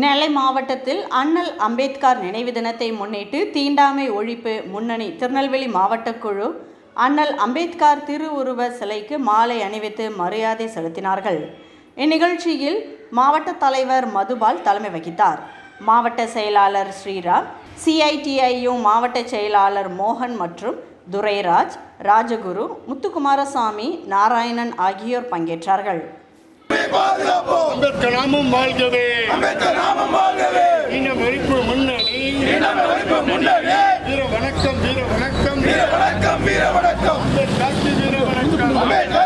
நெல்லை மாவட்டத்தில் அண்ணல் அம்பேத்கர் நினைவு தினத்தை முன்னிட்டு தீண்டாமை ஒழிப்பு முன்னணி திருநெல்வேலி மாவட்ட குழு அண்ணல் அம்பேத்கர் திருவுருவ சிலைக்கு மாலை அணிவித்து மரியாதை செலுத்தினார்கள் இந்நிகழ்ச்சியில் மாவட்ட தலைவர் மதுபால் தலைமை வகித்தார் மாவட்ட செயலாளர் ஸ்ரீராம் சிஐடிஐயு மாவட்ட செயலாளர் மோகன் மற்றும் துரைராஜ் ராஜகுரு முத்துக்குமாரசாமி நாராயணன் ஆகியோர் பங்கேற்றார்கள் அம்பேத்கர் நாமம் வாழ்கவே அம்பேத்கர் நாமம் வாழ்கவே இன மறிப்பு முன்னணி இனம் வரைப்பு முன்னணி வீர வணக்கம் வீர வணக்கம் வீர வணக்கம் வீர வணக்கம் அம்பேத்கர் வீர வணக்கம் அம்பேத்கர்